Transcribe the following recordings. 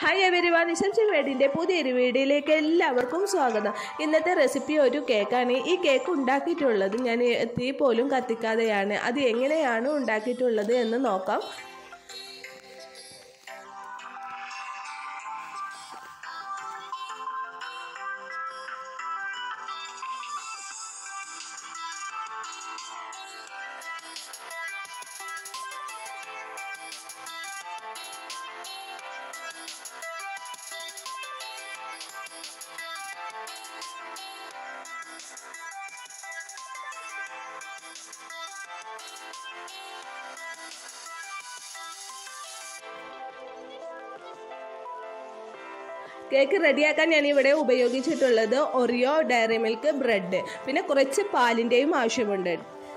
hi എവരിവ നിശംസി വേഡിൻ്റെ പുതിയൊരു വീഡിയോയിലേക്ക് എല്ലാവർക്കും സ്വാഗതം ഇന്നത്തെ റെസിപ്പി ഒരു കേക്കാണ് ഈ കേക്ക് ഉണ്ടാക്കിയിട്ടുള്ളത് ഞാൻ തീ പോലും കത്തിക്കാതെയാണ് അത് എങ്ങനെയാണ് ഉണ്ടാക്കിയിട്ടുള്ളത് എന്ന് നോക്കാം കേക്ക് റെഡിയാക്കാൻ ഞാൻ ഇവിടെ ഉപയോഗിച്ചിട്ടുള്ളത് ഒറിയോ ഡയറി മിൽക്ക് ബ്രെഡ് പിന്നെ കുറച്ച് പാലിൻ്റെയും ആവശ്യമുണ്ട്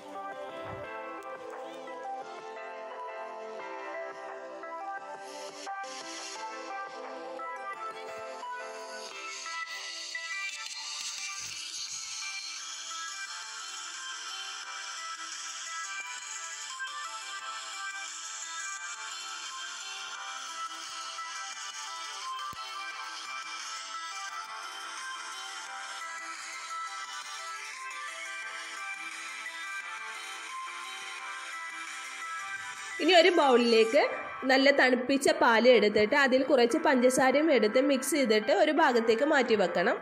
ഇനി ഒരു ബൗളിലേക്ക് നല്ല തണുപ്പിച്ച പാല് എടുത്തിട്ട് അതിൽ കുറച്ച് പഞ്ചസാരയും എടുത്ത് മിക്സ് ചെയ്തിട്ട് ഒരു ഭാഗത്തേക്ക് മാറ്റി വെക്കണം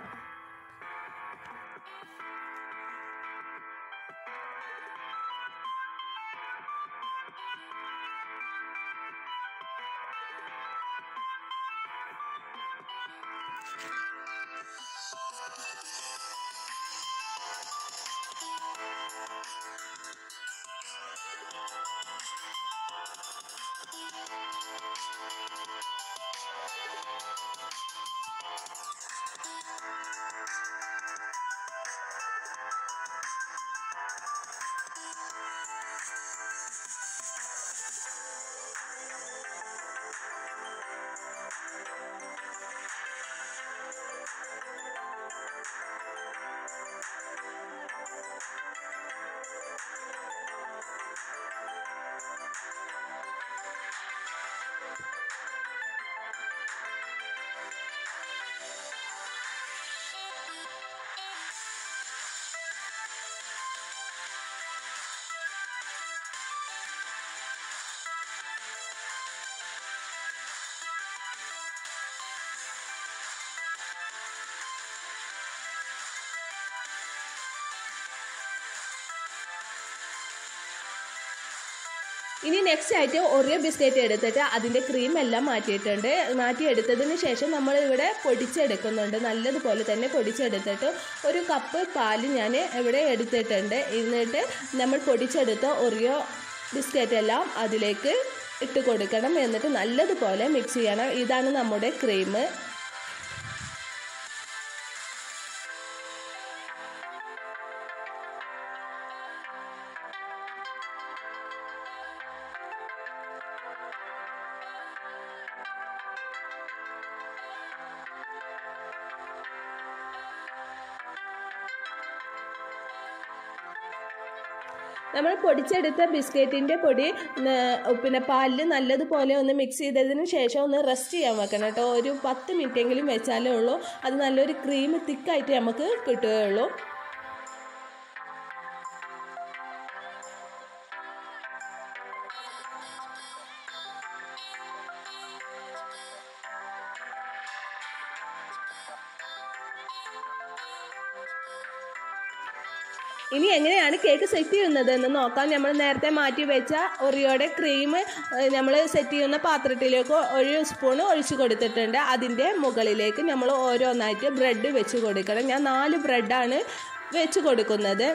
ഇനി നെക്സ്റ്റ് ആയിട്ട് ഒറിയോ ബിസ്ക്കറ്റ് എടുത്തിട്ട് അതിൻ്റെ ക്രീം എല്ലാം മാറ്റിയിട്ടുണ്ട് മാറ്റിയെടുത്തതിന് ശേഷം നമ്മൾ ഇവിടെ പൊടിച്ചെടുക്കുന്നുണ്ട് നല്ലതുപോലെ തന്നെ പൊടിച്ചെടുത്തിട്ട് ഒരു കപ്പ് പാല് ഞാൻ ഇവിടെ എടുത്തിട്ടുണ്ട് എന്നിട്ട് നമ്മൾ പൊടിച്ചെടുത്ത ഒറിയോ ബിസ്ക്കറ്റ് എല്ലാം അതിലേക്ക് ഇട്ട് കൊടുക്കണം എന്നിട്ട് നല്ലതുപോലെ മിക്സ് ചെയ്യണം ഇതാണ് നമ്മുടെ ക്രീം നമ്മൾ പൊടിച്ചെടുത്ത ബിസ്ക്കറ്റിൻ്റെ പൊടി പിന്നെ പാലിൽ നല്ലതുപോലെ ഒന്ന് മിക്സ് ചെയ്തതിന് ശേഷം ഒന്ന് റെസ്റ്റ് ചെയ്യാൻ വെക്കണം കേട്ടോ ഒരു പത്ത് മിനിറ്റെങ്കിലും വെച്ചാലേ ഉള്ളൂ അത് നല്ലൊരു ക്രീം തിക്കായിട്ട് നമുക്ക് കിട്ടുകയുള്ളൂ ഇനി എങ്ങനെയാണ് കേക്ക് സെറ്റ് ചെയ്യുന്നത് എന്ന് നോക്കാം നമ്മൾ നേരത്തെ മാറ്റി വെച്ച ഒറിയോയുടെ ക്രീം നമ്മൾ സെറ്റ് ചെയ്യുന്ന പാത്രത്തിലേക്ക് ഒരു സ്പൂൺ ഒഴിച്ച് കൊടുത്തിട്ടുണ്ട് അതിൻ്റെ മുകളിലേക്ക് നമ്മൾ ഓരോന്നായിട്ട് ബ്രെഡ് വെച്ച് കൊടുക്കണം ഞാൻ നാല് ബ്രെഡാണ് വെച്ച് കൊടുക്കുന്നത്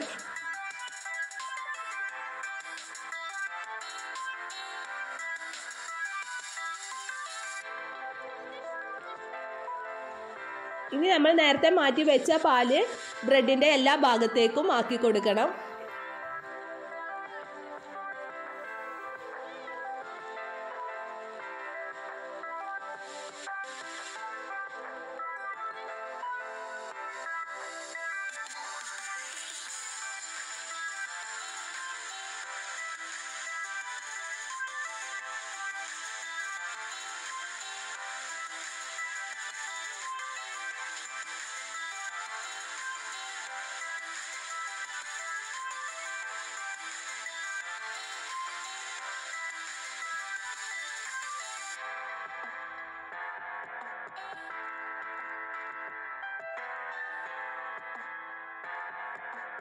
ഇനി നമ്മൾ നേരത്തെ മാറ്റി വെച്ച പാല് ബ്രെഡിൻ്റെ എല്ലാ ഭാഗത്തേക്കും ആക്കി കൊടുക്കണം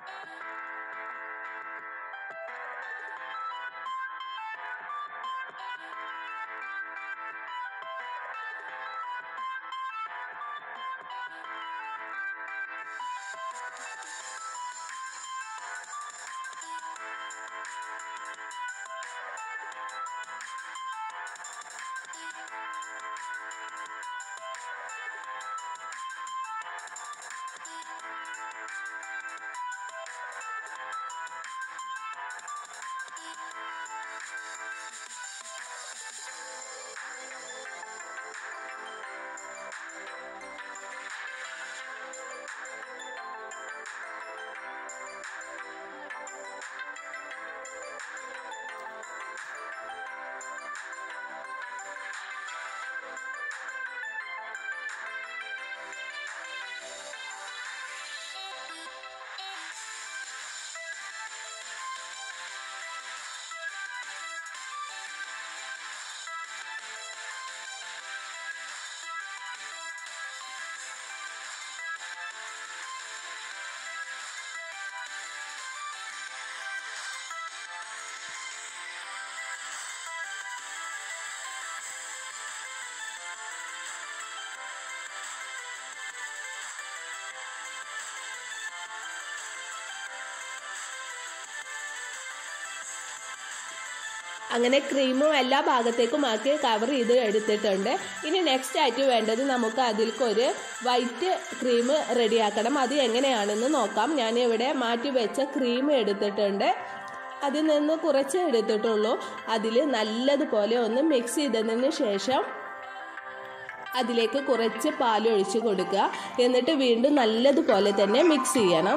അങ്ങനെ ക്രീമും എല്ലാ ഭാഗത്തേക്കും ആക്കി കവർ ചെയ്ത് എടുത്തിട്ടുണ്ട് ഇനി നെക്സ്റ്റ് ആയിട്ട് വേണ്ടത് നമുക്ക് അതിൽക്കൊരു വൈറ്റ് ക്രീം റെഡിയാക്കണം അത് എങ്ങനെയാണെന്ന് നോക്കാം ഞാൻ ഇവിടെ മാറ്റി വെച്ച ക്രീം എടുത്തിട്ടുണ്ട് അതിൽ നിന്ന് കുറച്ച് എടുത്തിട്ടുള്ളൂ അതിൽ നല്ലതുപോലെ ഒന്ന് മിക്സ് ചെയ്തതിന് ശേഷം അതിലേക്ക് കുറച്ച് പാൽ ഒഴിച്ച് കൊടുക്കുക എന്നിട്ട് വീണ്ടും നല്ലതുപോലെ തന്നെ മിക്സ് ചെയ്യണം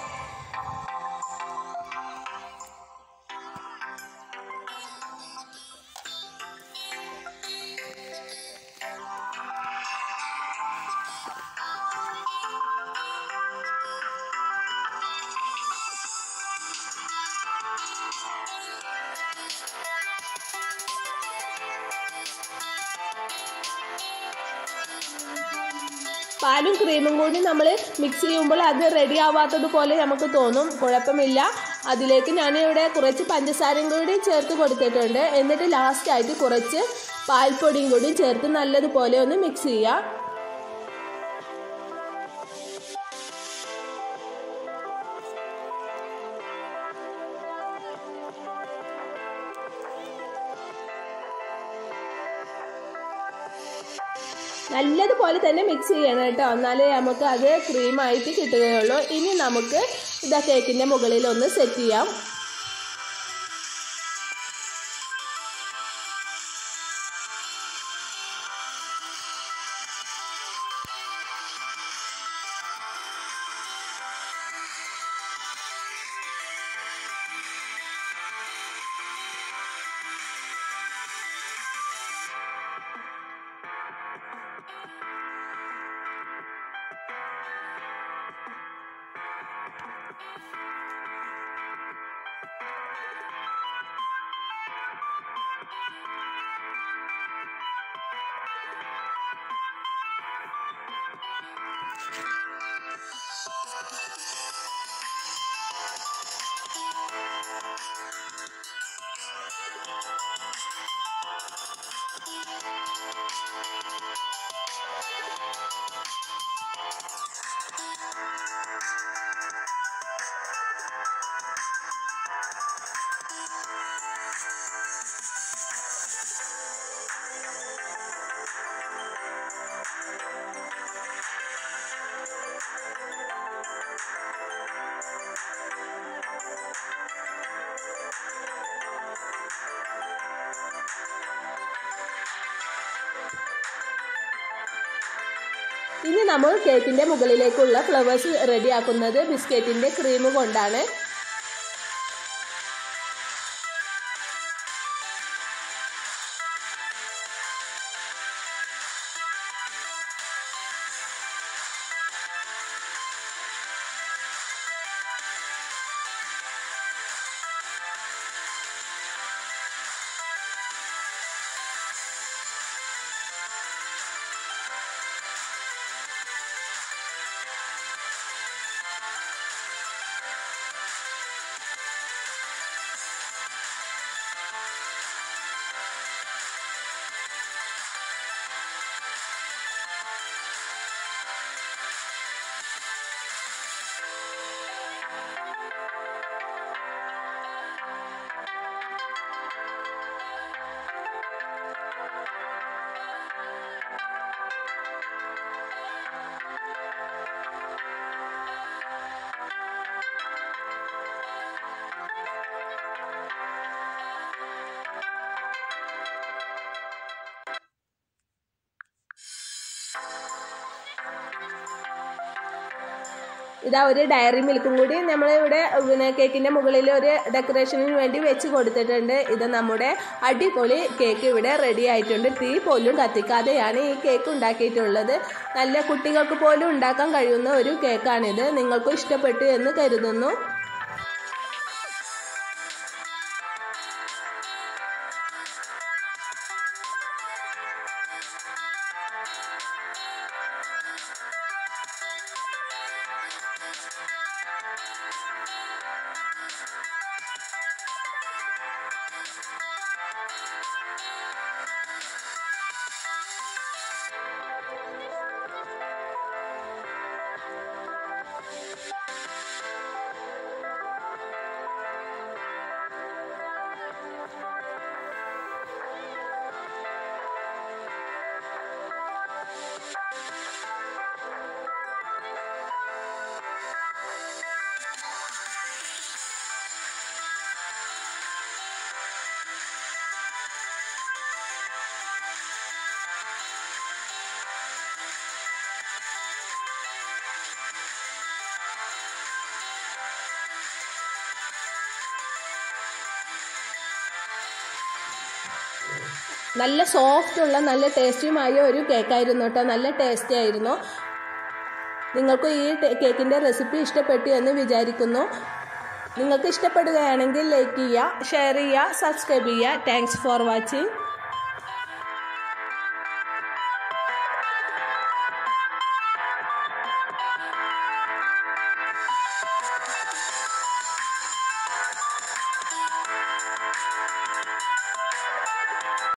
പാലും ക്രീമും കൂടി നമ്മൾ മിക്സ് ചെയ്യുമ്പോൾ അത് റെഡി ആവാത്തത് പോലെ നമുക്ക് തോന്നും കുഴപ്പമില്ല അതിലേക്ക് ഞാനിവിടെ കുറച്ച് പഞ്ചസാരയും കൂടി ചേർത്ത് കൊടുത്തിട്ടുണ്ട് എന്നിട്ട് ലാസ്റ്റായിട്ട് കുറച്ച് പാൽപ്പൊടിയും കൂടി ചേർത്ത് നല്ലതുപോലെ ഒന്ന് മിക്സ് ചെയ്യുക നല്ലതുപോലെ തന്നെ മിക്സ് ചെയ്യണം കേട്ടോ എന്നാലേ നമുക്ക് അത് ക്രീമായിട്ട് കിട്ടുകയുള്ളൂ ഇനി നമുക്ക് ഇതാ കേക്കിൻ്റെ മുകളിൽ ഒന്ന് സെറ്റ് ചെയ്യാം ഇനി നമ്മൾ കേക്കിൻ്റെ മുകളിലേക്കുള്ള ഫ്ലവേഴ്സ് റെഡിയാക്കുന്നത് ബിസ്ക്കറ്റിൻ്റെ ക്രീം കൊണ്ടാണ് ഇതാ ഒരു ഡയറി മിൽക്കും കൂടി നമ്മളിവിടെ പിന്നെ കേക്കിൻ്റെ മുകളിൽ ഒരു ഡെക്കറേഷന് വേണ്ടി വെച്ച് കൊടുത്തിട്ടുണ്ട് ഇത് നമ്മുടെ അടിപൊളി കേക്ക് ഇവിടെ റെഡി ആയിട്ടുണ്ട് തീ പോലും കത്തിക്കാതെയാണ് ഈ കേക്ക് ഉണ്ടാക്കിയിട്ടുള്ളത് നല്ല കുട്ടികൾക്ക് പോലും ഉണ്ടാക്കാൻ കഴിയുന്ന ഒരു കേക്കാണിത് നിങ്ങൾക്കും ഇഷ്ടപ്പെട്ടു എന്ന് കരുതുന്നു നല്ല സോഫ്റ്റ് ഉള്ള നല്ല ടേസ്റ്റിയുമായ ഒരു കേക്കായിരുന്നു കേട്ടോ നല്ല ടേസ്റ്റി ആയിരുന്നു നിങ്ങൾക്ക് ഈ കേക്കിൻ്റെ റെസിപ്പി ഇഷ്ടപ്പെട്ടു എന്ന് വിചാരിക്കുന്നു നിങ്ങൾക്ക് ഇഷ്ടപ്പെടുകയാണെങ്കിൽ ലൈക്ക് ചെയ്യുക ഷെയർ ചെയ്യുക സബ്സ്ക്രൈബ് ചെയ്യുക താങ്ക്സ് ഫോർ വാച്ചിങ്